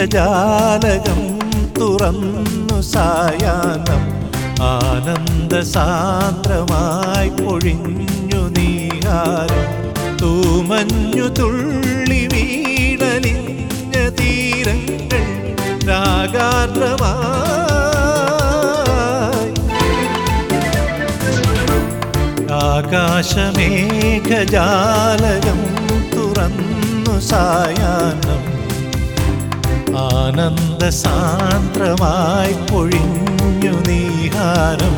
മേഘജാലകം തുറന്നു സായാഹ്നം ആനന്ദസാന്ദ്രമായി പൊഴിഞ്ഞു നീഹാരം തൂമഞ്ഞു തുള്ളി വീടലിഞ്ഞ തീരങ്ങൾ രാഗാർദ്രമായി ആകാശമേഘജാലകം തുറന്നു സായാഹ്നം ആനന്ദസാന്ദ്രമായി പൊഴിഞ്ഞു നീഹാരം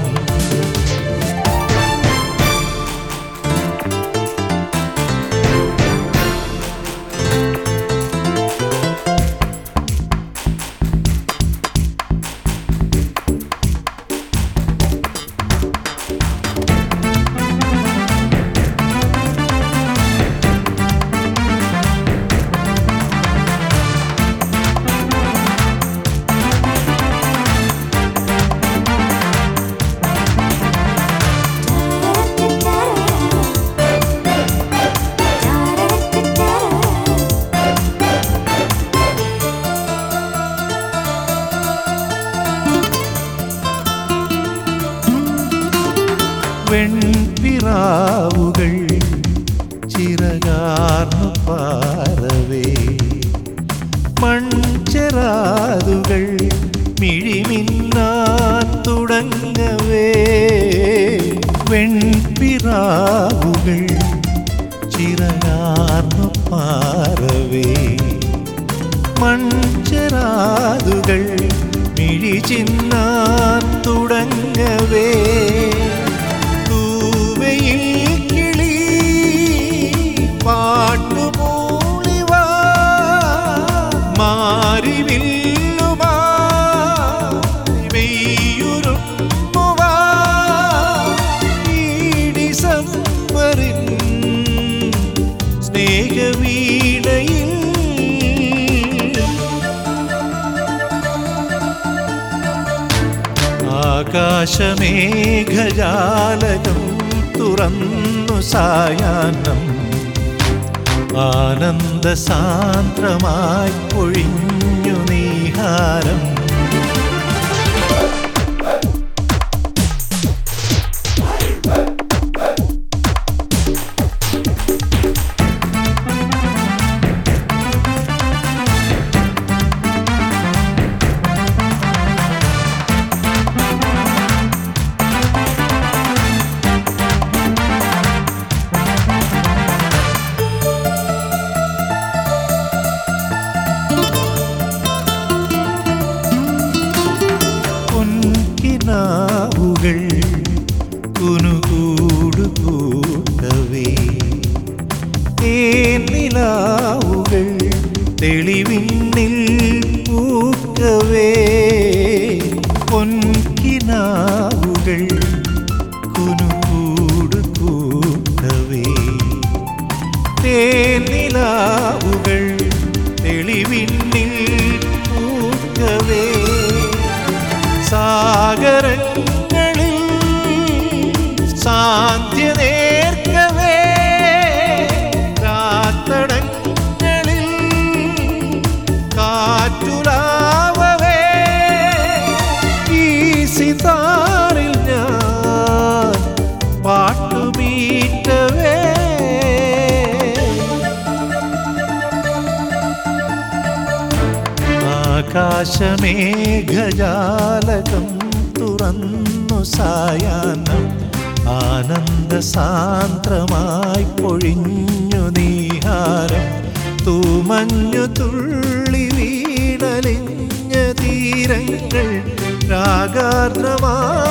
വെൺപിറാവുകൾ ചിറകാർന്നു പാറവേ മൺചെറാതുകൾ മിഴിമിന്നാൻ തുടങ്ങവേ വെൺപിറാവുകൾ ചിറകാർന്നു പാറവേ മൺചെറാതുകൾ മിഴി ചിന്നാൻ തുടങ്ങവേ തൂവയിൽ കിളി പാട്ടുമൂളിവാ മാറിവില്ലുമായി വെയ്യുരുമ്പുവാ ഈ ഡിസംബറിൻ സ്നേഹവീണയിൽ ആകാശമേഘജാലകം തുറന്നു സായാഹ്നം ആനന്ദസാന്ദ്രമായി പൊഴിഞ്ഞു നീഹാരം പൊൻകിനാവുകൾ കുനുകൂടു കൂട്ടവേ തേനിലാവുകൾ തെളിവിണ്ണിൽ പൂക്കവേ പൊൻകിനാവുകൾ കുനുകൂടു കൂട്ടവേ തേനിലാവുകൾ തെളിവിണ്ണിൽ പൂക്കവേ സാഗരങ്ങളിൽ സാന്ധ്യ നേർക്കവേ രാത്തടങ്ങളിൽ കാറ്റുലാവവേ ഈ സിതാറിൽ ഞാൻ പാട്ടുമീറ്റവേ ആകാശമേഘജാലകം തുറന്നു സായാഹ്നം ആനന്ദസാന്ദ്രമായി പൊഴിഞ്ഞു നീഹാരം തൂമഞ്ഞു തുള്ളി വീണലിഞ്ഞ തീരങ്ങൾ രാഗാർദ്രമായി